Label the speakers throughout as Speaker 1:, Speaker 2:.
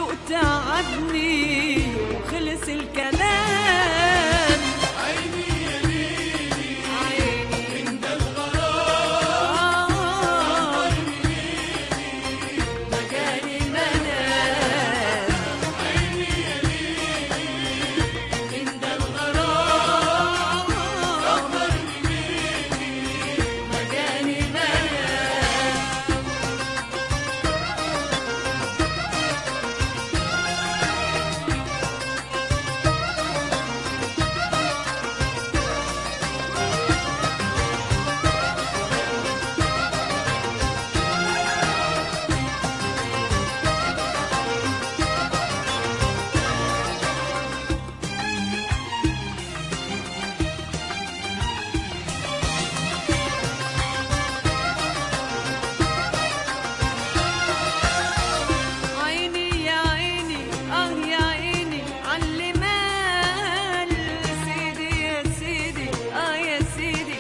Speaker 1: والشوق تعبني وخلص الكلام
Speaker 2: عيني يا ليلي
Speaker 1: عيني
Speaker 2: انت الغرام
Speaker 1: آه مكاني منام
Speaker 2: عيني يا ليلي
Speaker 1: انت الغرام
Speaker 2: قمرني ليلي
Speaker 1: مكاني منام عيني يا عيني اه يا عيني علي مال سيدي يا سيدي اه يا سيدي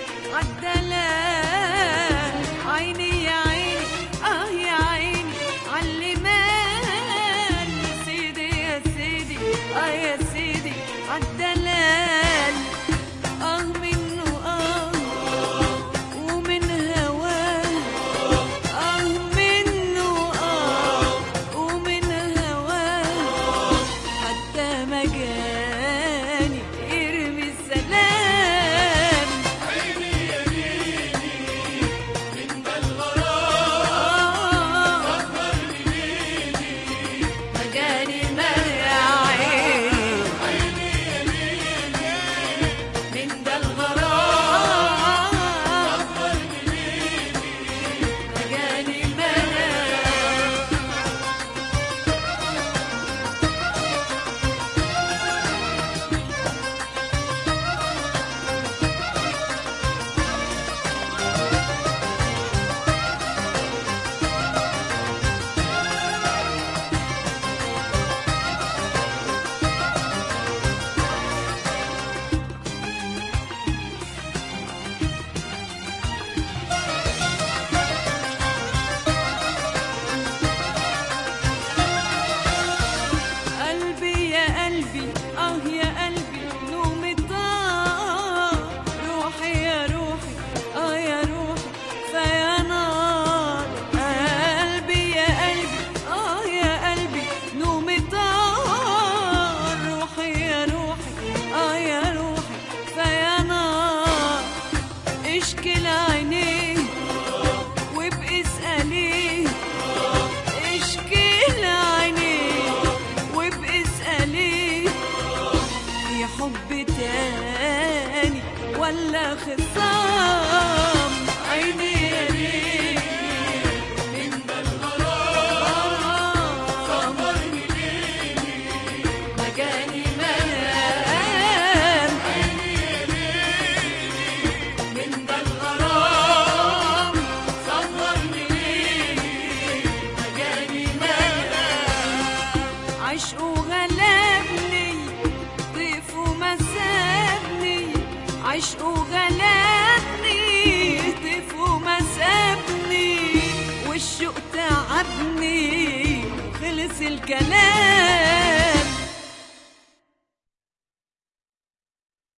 Speaker 1: عالدلال عيني يا عيني اه يا عيني علي مال سيدي يا سيدي اه يا سيدي عالدلال اه منه اه ومن هواه آه منه آه ومن هواه حتى ما جاني يرمي السلام
Speaker 2: عيني يا ليلي انت الغرام
Speaker 1: آه
Speaker 2: قمرني ليلي
Speaker 1: ما جاني ما يا عين
Speaker 2: عيني يا ليلي
Speaker 1: من ده الغرام
Speaker 2: قمرني ليلي
Speaker 1: ما جاني ما قلبي يا قلبي اه يا قلبي نومي طار روحي يا روحي اه يا روحي فيا نار قلبي يا قلبي اه يا قلبي نومي طار روحي يا روحي اه يا روحي فيا نار اشكي لعينيه وابقي اسأليه اشكي لعينيه وابقي اسأليه في حب تاني ولا خصام عيني يا ليل من الغرام
Speaker 2: قمرني ليلي
Speaker 1: مكاني منام
Speaker 2: عيني يا ليلي
Speaker 1: من ده الغرام
Speaker 2: قمرني ليلي
Speaker 1: مكاني منام عشقه غلبني ضيفه ما سابني عشقه غلبني ضيفه ما سابني والشوق تعبني خلص الكلام